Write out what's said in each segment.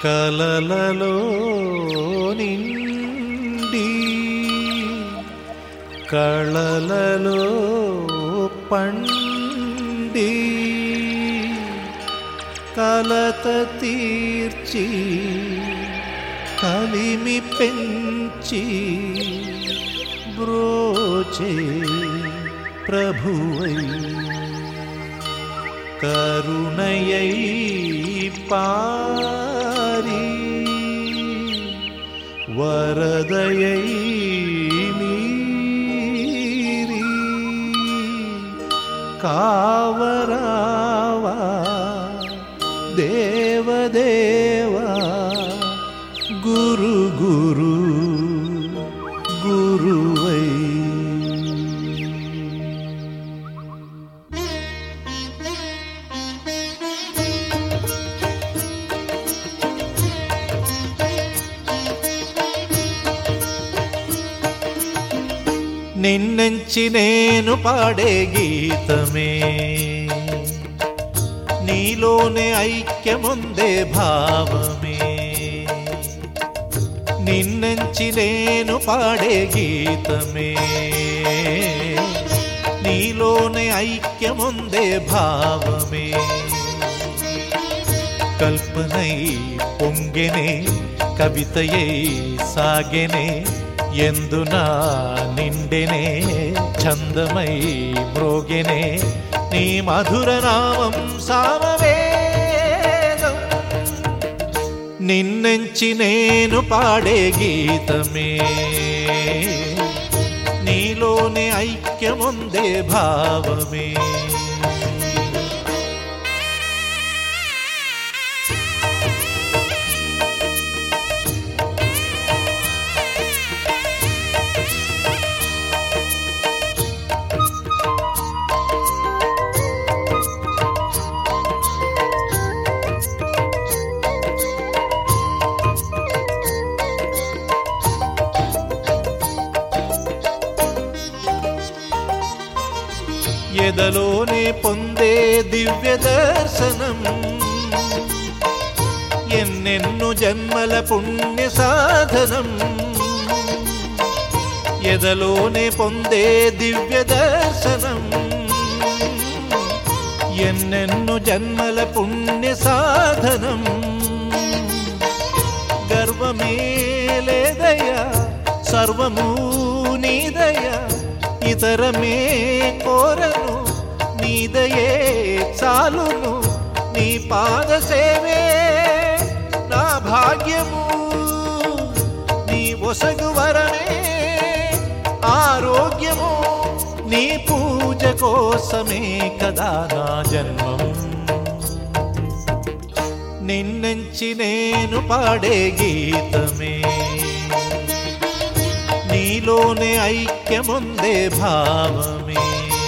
కలలలో నిండి కళలలో పండి కలత తీర్చి కలిమి పెంచి బ్రోచే ప్రభువై కరుణయై పారి వరదయై మీరి కావరావా దేవదేవా గురు గురు గురువై నిన్నెంచి నేను పాడే గీతమే నీలోనే ఐక్యముందే భావమే నిన్నెంచి నేను పాడే గీతమే నీలోనే ఐక్యముందే భావమే కల్పనై పొంగెనే కవితయై సాగెనే ఎందునా నిండెనే చందమై మ్రోగెనే నీ మధుర నామం సామవేదం నిన్నెంచి నేను పాడే గీతమే నీలోనే ఐక్యముందే భావమే ఎదలోనే పొందే దివ్య దర్శనం ఎన్నెన్ను జన్మల పుణ్య సాధనం ఎదలోనే పొందే దివ్య దర్శనం ఎన్నెన్ను జన్మల పుణ్య సాధనం గర్వమే లేదయ్యా సర్వము నీదయ్యా ఇతరమే కోరను నీదయే చాలును నీ పాద సేవే నా భాగ్యము నీ ఒసగు వరమే ఆరోగ్యము నీ పూజ కోసమే కదా నా జన్మం నిన్నెంచి నేను పాడే గీతమే నీలోనే ఐక్యముందే భావమే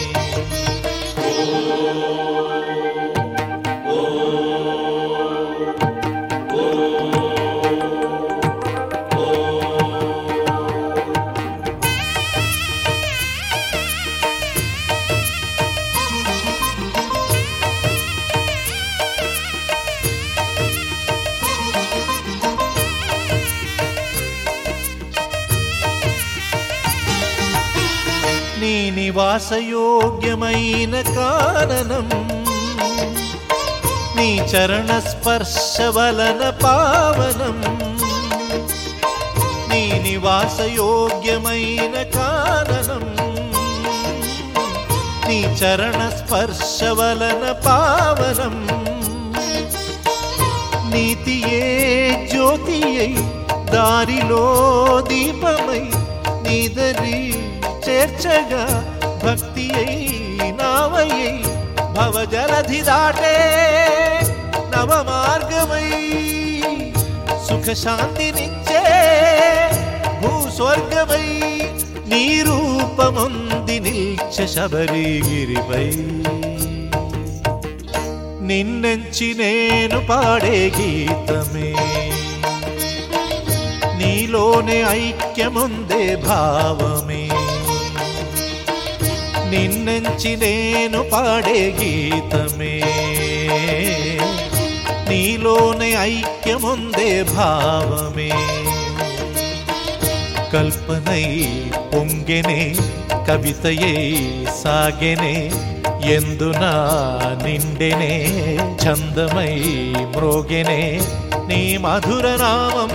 నీ నివాసయోగ్యమైన కారణం నీ చరణ స్పర్శ వలన పావనం నీ నివాసయోగ్యమైన కారణం నీ చరణ స్పర్శ వలన పావనం నీతియే జ్యోతి అయి దారిలో దీపమై నీదరి చేర్చగా భక్తి అయి నావయ్యి భవజలధి దాటే నవ మార్గమై సుఖ శాంతినిచ్చే భూస్వర్గమై నీ రూపముంది నిల్చ శబరిగిరిపై నిన్నెంచి నేను పాడే గీతమే నీలోనే ఐక్యముందే భావమే నిన్నెంచి నేను పాడే గీతమే నీలో నీలోనే ఐక్యముందే భావమే కల్పనై పొంగెనే కవితయై సాగెనే ఎందునా నిండెనే చందమై మ్రోగెనే నీ మధుర నామం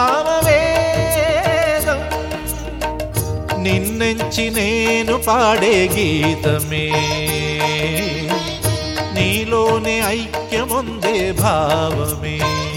సామవేదం నిన్నెంచి నేను పాడే గీతమే నీలోనే ఐక్యముందే భావమే